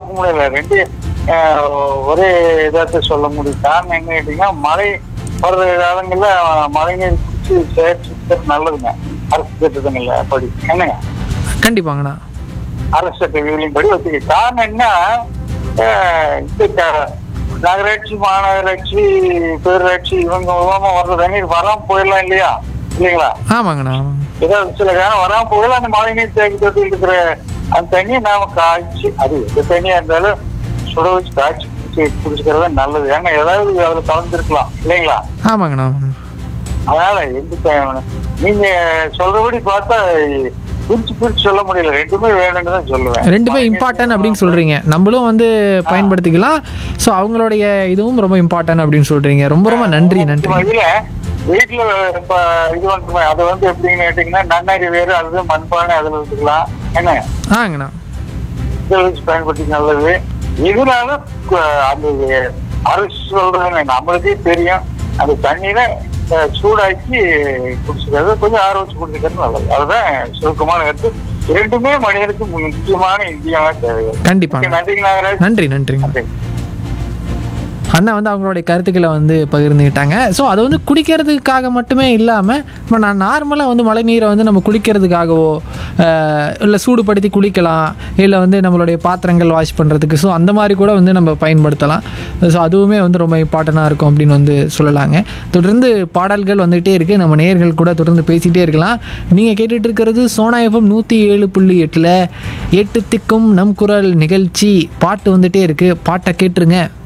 பார்க்க முடியல ரெண்டு அஹ், ஒரே இதாத்த சொல்ல முடியும் காரணம் என்ன கேட்டீங்கன்னா மழை வர்ற காலங்கள்ல மழை நீர் குடிச்சு சேர்த்து நல்லதுங்க அரசு திட்டத்துங்கள்ல படி என்னங்க கண்டிப்பாங்கண்ணா அரசு சட்ட விதிகளின் படி ஒத்துக்க காரணம் என்ன அஹ், இந்த க- நகராட்சி மாநகராட்சி பேரூராட்சி இவங்க மூலமா வர்ற தண்ணீர் வராம போயிடலாம் இல்லையா இல்லைங்களா ஆமாங்கண்ணா ஆமாங்க. ஏதாவது சில காலம் வராம போகல அந்த மழை நீர் தேக்கி தொட்டியில் இருக்கிற அந்த தண்ணியை நாம காய்ச்சி அது எந்த தண்ணியா இருந்தாலும் சுட வச்சு காய்ச்சி குடிச்சு குடிச்சுக்கிறது நல்லது ஏன்னா ஏதாவது அதுல கலந்துருக்கலாம் இல்லைங்களா ஆமாங்கண்ணா ஆமாங்க. அதனால எந்த த- நீங்க சொல்றபடி பார்த்தா பிரிச்சு பிரிச்சு சொல்ல முடியல ரெண்டுமே வேணும்னு தான் சொல்லுவேன் ரெண்டுமே இம்பார்ட்டன்ட் அப்படின்னு சொல்றீங்க நம்மளும் வந்து பயன்படுத்திக்கலாம் ஸோ அவங்களுடைய இதுவும் ரொம்ப இம்பார்ட்டன்ட் அப்படின்னு சொல்றீங்க ரொம்ப ரொம்ப நன்றி நன்றி இதுல வீட்டுல இப்ப இது வந்து அது வந்து எப்படின்னு கேட்டீங்கன்னா நன்னறி வேறு அல்லது மண்பானை அதுல வச்சுக்கலாம் என்ன ஆங்கண்ணா இதை வச்சு பயன்படுத்தி நல்லது இதனால கு- அந்த அரசு சொல்றது நம்மளுக்கே தெரியும் அந்த தண்ணீரை அஹ், சூடாக்கி குடிச்சுக்கிறது கொஞ்சம் ஆற வச்சு குடிச்சுக்கிறது நல்லது அதுதான் சுருக்கமான கருத்து இரண்டுமே மனிதனுக்கு முக்கியமான இந்தியாவா தேவை கண்டிப்பாங்க நன்றி நாகராஜ் நன்றி நன்றிங்க நன்றி அண்ணா வந்து அவங்களுடைய கருத்துக்களை வந்து பகிர்ந்துக்கிட்டாங்க ஸோ அது வந்து குடிக்கிறதுக்காக மட்டுமே இல்லாமல் இப்போ நான் நார்மலாக வந்து மழை நீரை வந்து நம்ம குளிக்கிறதுக்காகவோ இல்லை சூடுபடுத்தி குளிக்கலாம் இல்லை வந்து நம்மளுடைய பாத்திரங்கள் வாஷ் பண்ணுறதுக்கு ஸோ அந்த மாதிரி கூட வந்து நம்ம பயன்படுத்தலாம் ஸோ அதுவுமே வந்து ரொம்ப இம்பார்ட்டண்ட்டாக இருக்கும் அப்படின்னு வந்து சொல்லலாங்க தொடர்ந்து பாடல்கள் வந்துகிட்டே இருக்குது நம்ம நேயர்கள் கூட தொடர்ந்து பேசிகிட்டே இருக்கலாம் நீங்கள் கேட்டுட்டு இருக்கிறது சோனா எஃப்எம் நூற்றி ஏழு புள்ளி எட்டில் எட்டு திக்கும் நம் குரல் நிகழ்ச்சி பாட்டு வந்துகிட்டே இருக்குது பாட்டை கேட்டுருங்க